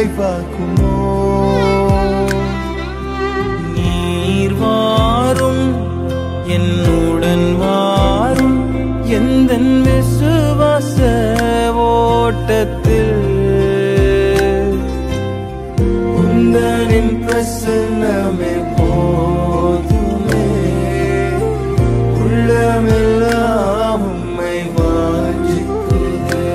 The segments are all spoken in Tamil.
நிறைவாக்குமோ நீர் வாரும் என்னுடன் வாரும் எந்த விசுவாச ஓட்டத்தில் உந்தனின் பிரசன்னமே போதுமே உள்ளமெல்லாம் உம்மை வாஞ்சிக்கிறேன்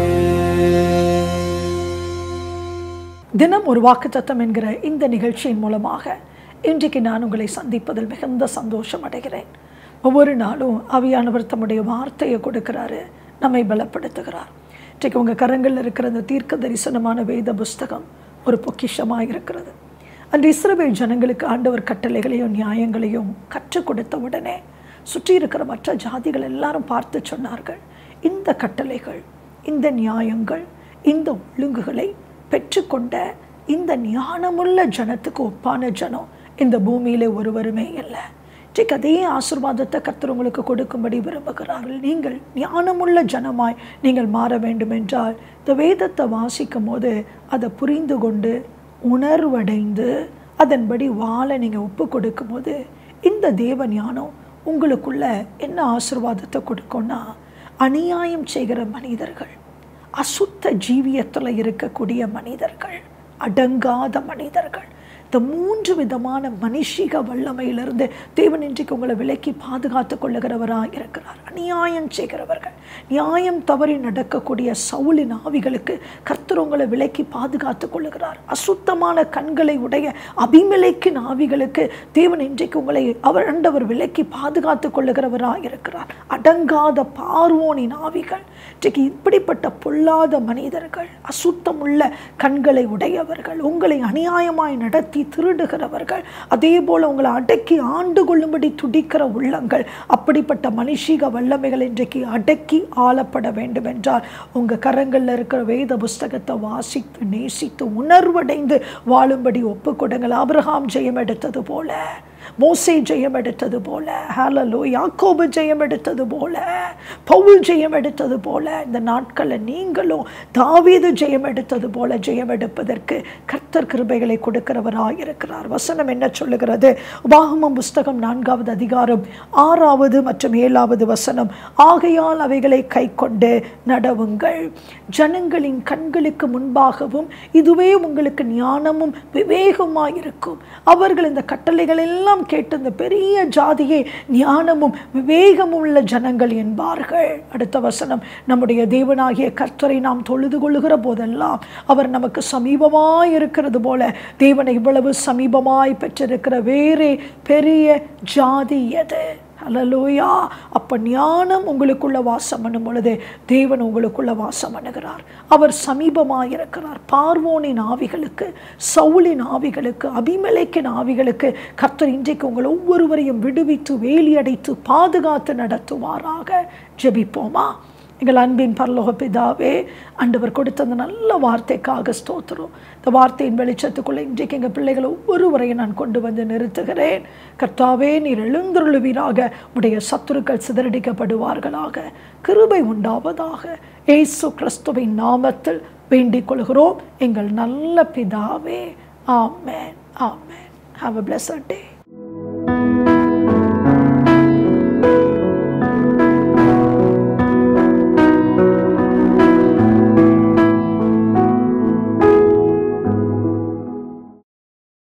தினம் ஒரு வாக்குத்தத்தம் என்கிற இந்த நிகழ்ச்சியின் மூலமாக இன்றைக்கு நான் உங்களை சந்திப்பதில் மிகுந்த சந்தோஷம் அடைகிறேன் ஒவ்வொரு நாளும் அவியானவர் தம்முடைய வார்த்தையை கொடுக்கிறாரு நம்மை பலப்படுத்துகிறார் இன்றைக்கு உங்கள் கரங்களில் இருக்கிற அந்த தீர்க்க தரிசனமான வேத புஸ்தகம் ஒரு பொக்கிஷமாக இருக்கிறது அன்று இஸ்ரவேல் ஜனங்களுக்கு ஆண்டவர் கட்டளைகளையும் நியாயங்களையும் கற்றுக் கொடுத்த உடனே சுற்றி இருக்கிற மற்ற ஜாதிகள் எல்லாரும் பார்த்து சொன்னார்கள் இந்த கட்டளைகள் இந்த நியாயங்கள் இந்த ஒழுங்குகளை பெற்றுக்கொண்ட இந்த ஞானமுள்ள ஜனத்துக்கு ஒப்பான ஜனம் இந்த பூமியிலே ஒருவருமே இல்லை இன்றைக்கு அதே ஆசிர்வாதத்தை கர்த்தர் உங்களுக்கு கொடுக்கும்படி விரும்புகிறார்கள் நீங்கள் ஞானமுள்ள ஜனமாய் நீங்கள் மாற வேண்டும் என்றால் இந்த வேதத்தை வாசிக்கும் போது அதை புரிந்து கொண்டு உணர்வடைந்து அதன்படி வாழ நீங்கள் ஒப்பு கொடுக்கும்போது இந்த தேவ ஞானம் உங்களுக்குள்ள என்ன ஆசிர்வாதத்தை கொடுக்கும்னா அநியாயம் செய்கிற மனிதர்கள் அசுத்த ஜீவியத்தில் இருக்கக்கூடிய மனிதர்கள் அடங்காத மனிதர்கள் இந்த மூன்று விதமான மனுஷிக வல்லமையிலிருந்து தேவன் இன்றைக்கு உங்களை விலக்கி பாதுகாத்து கொள்ளுகிறவராக இருக்கிறார் அநியாயம் செய்கிறவர்கள் நியாயம் தவறி நடக்கக்கூடிய சவுளின் ஆவிகளுக்கு கர்த்தர் உங்களை விலக்கி பாதுகாத்து கொள்ளுகிறார் அசுத்தமான கண்களை உடைய அபிமலைக்கின் ஆவிகளுக்கு தேவன் இன்றைக்கு உங்களை அவர் ஆண்டவர் விலக்கி பாதுகாத்து கொள்ளுகிறவராக இருக்கிறார் அடங்காத பார்வோனின் ஆவிகள் இன்றைக்கு இப்படிப்பட்ட பொல்லாத மனிதர்கள் அசுத்தமுள்ள கண்களை உடையவர்கள் உங்களை அநியாயமாய் நடத்தி திருடுகிறவர்கள் அதே போல உங்களை அடக்கி ஆண்டு கொள்ளும்படி துடிக்கிற உள்ளங்கள் அப்படிப்பட்ட மனுஷீக வல்லமைகள் இன்றைக்கு அடக்கி ஆளப்பட வேண்டும் என்றால் உங்கள் கரங்களில் இருக்கிற வேத புஸ்தகத்தை வாசித்து நேசித்து உணர்வடைந்து வாழும்படி ஒப்பு கொடுங்கள் ஆபிரகாம் ஜெயம் எடுத்தது போல மோசே ஜெயம் எடுத்தது போல ஹாலலோ யாக்கோபு ஜெயம் எடுத்தது போல பவுல் ஜெயம் எடுத்தது போல இந்த நாட்களில் நீங்களும் தாவீது ஜெயம் எடுத்தது போல ஜெயம் எடுப்பதற்கு கர்த்தர் கிருபைகளை கொடுக்கிறவராக இருக்கிறார் வசனம் என்ன சொல்லுகிறது உபாகமம் புஸ்தகம் நான்காவது அதிகாரம் ஆறாவது மற்றும் ஏழாவது வசனம் ஆகையால் அவைகளை கை கொண்டு நடவுங்கள் ஜனங்களின் கண்களுக்கு முன்பாகவும் இதுவே உங்களுக்கு ஞானமும் விவேகமாயிருக்கும் அவர்கள் இந்த கட்டளைகள் எல்லாம் கேட்டு இந்த பெரிய ஜாதியை ஞானமும் விவேகமும் உள்ள ஜனங்கள் என்பார்கள் அடுத்த வசனம் நம்முடைய தேவனாகிய கர்த்தரை நாம் தொழுது கொள்ளுகிற போதெல்லாம் அவர் நமக்கு சமீபமாய் இருக்கிறது போல தேவனை இவ்வளவு சமீபமாய் பெற்றிருக்கிற வேறே பெரிய ஜாதி எது ஹலலூயா அப்போ ஞானம் உங்களுக்குள்ள வாசம் பண்ணும் பொழுது தேவன் உங்களுக்குள்ள வாசம் பண்ணுகிறார் அவர் சமீபமாக இருக்கிறார் பார்வோனின் ஆவிகளுக்கு சவுளின் ஆவிகளுக்கு அபிமலைக்கின் ஆவிகளுக்கு கர்த்தர் இன்றைக்கு உங்கள் ஒவ்வொருவரையும் விடுவித்து வேலியடைத்து பாதுகாத்து நடத்துவாராக ஜெபிப்போமா எங்கள் அன்பின் பரலோக பிதாவே ஆண்டவர் கொடுத்த அந்த நல்ல வார்த்தைக்காக ஸ்தோத்திரம் இந்த வார்த்தையின் வெளிச்சத்துக்குள்ளே இன்றைக்கு எங்கள் பிள்ளைகளை ஒவ்வொருவரையும் நான் கொண்டு வந்து நிறுத்துகிறேன் கர்த்தாவே நீர் எழுந்தருளுவீராக உடைய சத்துருக்கள் சிதறடிக்கப்படுவார்களாக கிருபை உண்டாவதாக ஏசு கிறிஸ்துவின் நாமத்தில் வேண்டிக் கொள்கிறோம் எங்கள் நல்ல பிதாவே ஆமேன் ஆமேன் ஹாவ் அ பிளஸட் டே